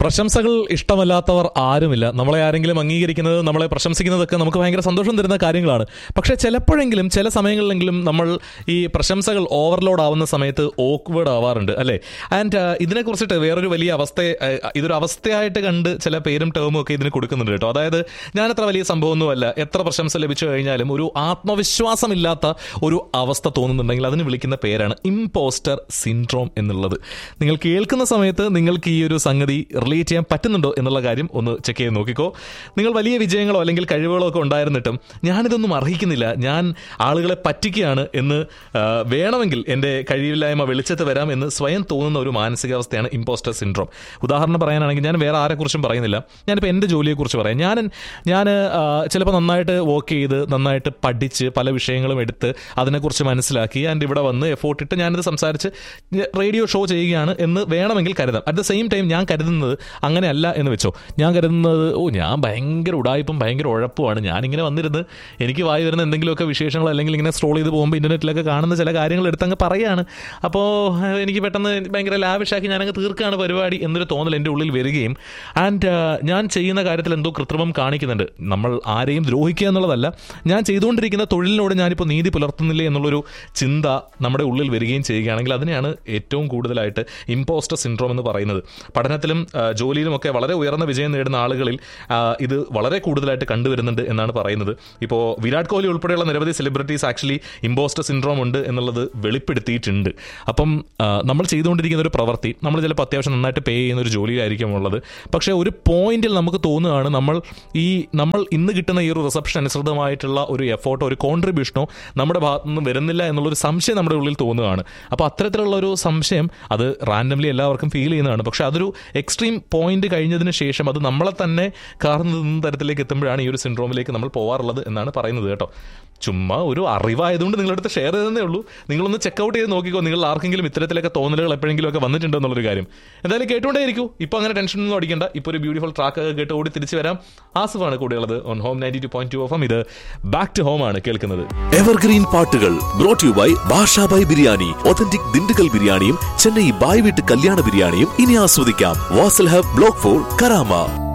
പ്രശംസകൾ ഇഷ്ടമല്ലാത്തവർ ആരുമില്ല നമ്മളെ ആരെങ്കിലും അംഗീകരിക്കുന്നത് നമ്മളെ പ്രശംസിക്കുന്നതൊക്കെ നമുക്ക് ഭയങ്കര സന്തോഷം തരുന്ന കാര്യങ്ങളാണ് പക്ഷെ ചിലപ്പോഴെങ്കിലും ചില സമയങ്ങളിലെങ്കിലും നമ്മൾ ഈ പ്രശംസകൾ ഓവർലോഡ് ആവുന്ന സമയത്ത് ഓക്വേർഡ് ആവാറുണ്ട് അല്ലേ ആൻഡ് ഇതിനെക്കുറിച്ചിട്ട് വേറൊരു വലിയ അവസ്ഥ ഇതൊരു അവസ്ഥയായിട്ട് കണ്ട് ചില പേരും ടേമും ഒക്കെ ഇതിന് കൊടുക്കുന്നുണ്ട് കേട്ടോ അതായത് ഞാനത്ര വലിയ സംഭവമൊന്നുമല്ല എത്ര പ്രശംസ ലഭിച്ചു കഴിഞ്ഞാലും ഒരു ആത്മവിശ്വാസമില്ലാത്ത ഒരു അവസ്ഥ തോന്നുന്നുണ്ടെങ്കിൽ അതിന് വിളിക്കുന്ന പേരാണ് ഇമ്പോസ്റ്റർ സിൻഡ്രോം എന്നുള്ളത് നിങ്ങൾ കേൾക്കുന്ന സമയത്ത് നിങ്ങൾക്ക് ഈ ഒരു സംഗതി റിലേറ്റ് ചെയ്യാൻ പറ്റുന്നുണ്ടോ എന്നുള്ള കാര്യം ഒന്ന് ചെക്ക് ചെയ്ത് നോക്കിക്കോ നിങ്ങൾ വലിയ വിജയങ്ങളോ അല്ലെങ്കിൽ കഴിവുകളോ ഒക്കെ ഉണ്ടായിരുന്നിട്ടും ഞാനിതൊന്നും അർഹിക്കുന്നില്ല ഞാൻ ആളുകളെ പറ്റിക്കുകയാണ് എന്ന് ആ, വേണമെങ്കിൽ എൻ്റെ കഴിവില്ലായ്മ വെളിച്ചത്ത് വരാം എന്ന് സ്വയം തോന്നുന്ന ഒരു മാനസികാവസ്ഥയാണ് ഇമ്പോസ്റ്റർ സിൻഡ്രോം ഉദാഹരണം പറയാനാണെങ്കിൽ ഞാൻ വേറെ ആരെക്കുറിച്ചും പറയുന്നില്ല ഞാനിപ്പോൾ എൻ്റെ ജോലിയെക്കുറിച്ച് പറയാം ഞാൻ ഞാൻ ചിലപ്പോൾ നന്നായിട്ട് വർക്ക് ചെയ്ത് നന്നായിട്ട് പഠിച്ച് പല വിഷയങ്ങളും എടുത്ത് അതിനെക്കുറിച്ച് മനസ്സിലാക്കി ആൻഡ് ഇവിടെ വന്ന് എഫോർട്ട് ഇട്ട് ഞാനിത് സംസാരിച്ച് റേഡിയോ ഷോ ചെയ്യുകയാണ് എന്ന് വേണമെങ്കിൽ കരുതാം അറ്റ് ദ സെയിം ടൈം ഞാൻ കരുതുന്നത് അങ്ങനെയല്ല എന്ന് വെച്ചോ ഞാൻ കരുതുന്നത് ഓ ഞാൻ ഭയങ്കര ഉടായ്പും ഭയങ്കര ഉഴപ്പുമാണ് ഞാനിങ്ങനെ വന്നിരുന്ന് എനിക്ക് വായി വരുന്ന എന്തെങ്കിലുമൊക്കെ വിശേഷങ്ങൾ അല്ലെങ്കിൽ ഇങ്ങനെ സ്ട്രോൾ ചെയ്ത് പോകുമ്പോൾ ഇൻ്റർനെറ്റിലൊക്കെ കാണുന്ന ചില കാര്യങ്ങൾ എടുത്തങ്ങ് പറയാണ് അപ്പോൾ എനിക്ക് പെട്ടെന്ന് ഭയങ്കര ലാവിഷാക്കി ഞാനങ്ങ് തീർക്കുകയാണ് പരിപാടി എന്നൊരു തോന്നൽ എൻ്റെ ഉള്ളിൽ വരികയും ആൻഡ് ഞാൻ ചെയ്യുന്ന കാര്യത്തിൽ എന്തോ കൃത്രിമം കാണിക്കുന്നുണ്ട് നമ്മൾ ആരെയും ദ്രോഹിക്കുക എന്നുള്ളതല്ല ഞാൻ ചെയ്തുകൊണ്ടിരിക്കുന്ന തൊഴിലിനോട് ഞാനിപ്പോൾ നീതി പുലർത്തുന്നില്ലേ എന്നുള്ളൊരു ചിന്ത നമ്മുടെ ഉള്ളിൽ വരികയും ചെയ്യുകയാണെങ്കിൽ അതിനെയാണ് ഏറ്റവും കൂടുതലായിട്ട് ഇമ്പോസ്റ്റർ സിൻഡ്രോം എന്ന് പറയുന്നത് പഠനത്തിലും ആ, ജോലിയിലുമൊക്കെ വളരെ ഉയർന്ന വിജയം നേടുന്ന ആളുകളിൽ ആ, ഇത് വളരെ കൂടുതലായിട്ട് കണ്ടുവരുന്നുണ്ട് എന്നാണ് പറയുന്നത് ഇപ്പോൾ വിരാട് കോഹ്ലി ഉൾപ്പെടെയുള്ള നിരവധി സെലിബ്രിറ്റീസ് ആക്ച്വലി ഇമ്പോസ്റ്റർ സിൻഡ്രോം ഉണ്ട് എന്നുള്ളത് വെളിപ്പെടുത്തിയിട്ടുണ്ട് അപ്പം ആ, നമ്മൾ ചെയ്തുകൊണ്ടിരിക്കുന്ന ഒരു പ്രവൃത്തി നമ്മൾ ചിലപ്പോൾ അത്യാവശ്യം നന്നായിട്ട് പേ ചെയ്യുന്ന ഒരു ജോലിയിലായിരിക്കും ഉള്ളത് പക്ഷേ ഒരു പോയിന്റിൽ നമുക്ക് തോന്നുകയാണ് നമ്മൾ ഈ നമ്മൾ ഇന്ന് കിട്ടുന്ന ഈ ഒരു റിസപ്ഷൻ അനുസൃതമായിട്ടുള്ള ഒരു എഫോർട്ടോ ഒരു കോൺട്രിബ്യൂഷനോ നമ്മുടെ ഭാഗത്തു നിന്ന് വരുന്നില്ല എന്നുള്ളൊരു സംശയം നമ്മുടെ ഉള്ളിൽ തോന്നുകയാണ് അപ്പോൾ അത്തരത്തിലുള്ള ഒരു സംശയം അത് റാൻഡംലി എല്ലാവർക്കും ഫീൽ ചെയ്യുന്നതാണ് പക്ഷെ അതൊരു എക്സ്ട്രീം പോയിന്റ് കഴിഞ്ഞതിന് ശേഷം അത് നമ്മളെ തന്നെ കാർന്നു നിന്ന തരത്തിലേക്ക് എത്തുമ്പോഴാണ് ഈ ഒരു സിൻഡ്രോമിലേക്ക് നമ്മൾ പോവാറുള്ളത് എന്നാണ് പറയുന്നത് കേട്ടോ ചുമ്മാ ഒരു അറിവായതുകൊണ്ട് നിങ്ങളടുത്ത് ഷെയർ ചെയ്തതേ ഉള്ളൂ നിങ്ങളൊന്ന് ചെക്കൗട്ട് ചെയ്ത് നോക്കിക്കോ നിങ്ങൾ ആർക്കെങ്കിലും ഇത്തരത്തിലൊക്കെ തോന്നലുകൾ എപ്പോഴെങ്കിലും ഒക്കെ വന്നിട്ടുണ്ടോ എന്നുള്ളൊരു കാര്യം എന്തായാലും കേട്ടുകൊണ്ടേ ഇരിക്കൂ ഇപ്പോൾ അങ്ങനെ ടെൻഷൻ ഒന്നും അടിക്കണ്ട ഇപ്പോൾ ഒരു ബ്യൂട്ടിഫുൾ ട്രാക്ക് ഒക്കെ കേട്ട് ഓടി തിരിച്ചു വരാം ആസിഫാണ് കൂടെയുള്ളത് on home ninety two point two of ഇത് ബാക്ക് ടു ഹോം ആണ് കേൾക്കുന്നത് എവർഗ്രീൻ പാട്ടുകൾ brought you by Bashabhai biryani authentic Dindigul ബിരിയാണിയും ചെന്നൈ ബായ് വീട്ട് കല്യാണ ബിരിയാണിയും ഇനി ആസ്വദിക്കാം Vaasal hub block four Karama